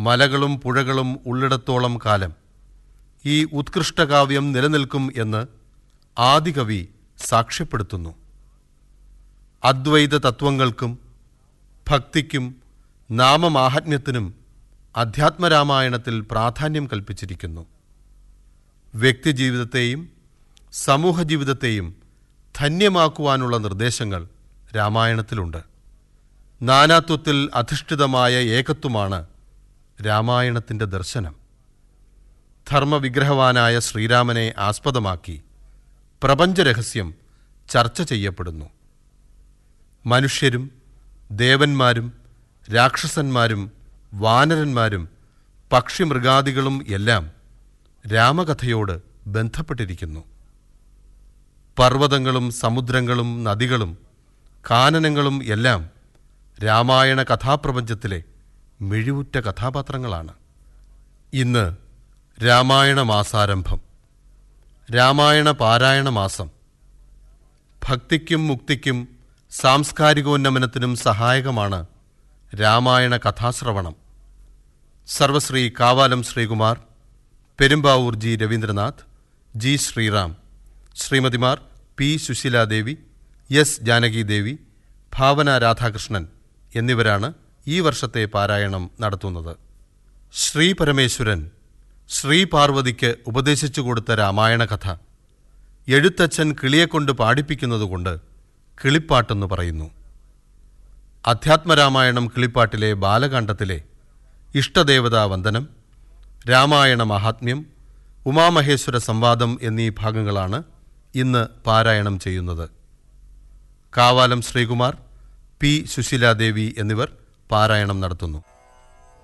മലകളും പുഴകളും ഉള്ളിടത്തോളം കാലം ഈ ഉത്കൃഷ്ടകാവ്യം നിലനിൽക്കും എന്ന് ആദികവി സാക്ഷ്യപ്പെടുത്തുന്നു അദ്വൈത തത്വങ്ങൾക്കും ഭക്തിക്കും നാമമാഹാത്മ്യത്തിനും അധ്യാത്മരാമായണത്തിൽ പ്രാധാന്യം കൽപ്പിച്ചിരിക്കുന്നു വ്യക്തിജീവിതത്തെയും സമൂഹജീവിതത്തെയും ധന്യമാക്കുവാനുള്ള നിർദ്ദേശങ്ങൾ രാമായണത്തിലുണ്ട് നാനാത്വത്തിൽ അധിഷ്ഠിതമായ ഏകത്വമാണ് രാമായണത്തിൻ്റെ ദർശനം ധർമ്മവിഗ്രഹവാനായ ശ്രീരാമനെ ആസ്പദമാക്കി പ്രപഞ്ചരഹസ്യം ചർച്ച ചെയ്യപ്പെടുന്നു മനുഷ്യരും ദേവന്മാരും രാക്ഷസന്മാരും വാനരന്മാരും പക്ഷിമൃഗാദികളും എല്ലാം രാമകഥയോട് ബന്ധപ്പെട്ടിരിക്കുന്നു പർവ്വതങ്ങളും സമുദ്രങ്ങളും നദികളും കാനനങ്ങളും എല്ലാം രാമായണ കഥാപ്രപഞ്ചത്തിലെ മിഴിവുറ്റ കഥാപാത്രങ്ങളാണ് ഇന്ന് രാമായണ മാസാരംഭം രാമായണ പാരായണ മാസം ഭക്തിക്കും മുക്തിക്കും സാംസ്കാരികോന്നമനത്തിനും സഹായകമാണ് രാമായണ കഥാശ്രവണം സർവശ്രീ കാവാലം ശ്രീകുമാർ പെരുമ്പാവൂർ ജി രവീന്ദ്രനാഥ് ജി ശ്രീറാം ശ്രീമതിമാർ പി സുശീലാദേവി എസ് ജാനകിദേവി ഭാവന രാധാകൃഷ്ണൻ എന്നിവരാണ് ഈ വർഷത്തെ പാരായണം നടത്തുന്നത് ശ്രീ പരമേശ്വരൻ ശ്രീ പാർവതിക്ക് ഉപദേശിച്ചു കൊടുത്ത രാമായണ കഥ എഴുത്തച്ഛൻ കിളിയെക്കൊണ്ട് പാടിപ്പിക്കുന്നതുകൊണ്ട് കിളിപ്പാട്ടെന്ന് പറയുന്നു അധ്യാത്മരാമായണം കിളിപ്പാട്ടിലെ ബാലകാണ്ഡത്തിലെ ഇഷ്ടദേവതാ വന്ദനം രാമായണ മഹാത്മ്യം ഉമാമഹേശ്വര സംവാദം എന്നീ ഭാഗങ്ങളാണ് ഇന്ന് പാരായണം ചെയ്യുന്നത് കാവാലം ശ്രീകുമാർ പി സുശീലാദേവി എന്നിവർ പാരായണം നടത്തുന്നു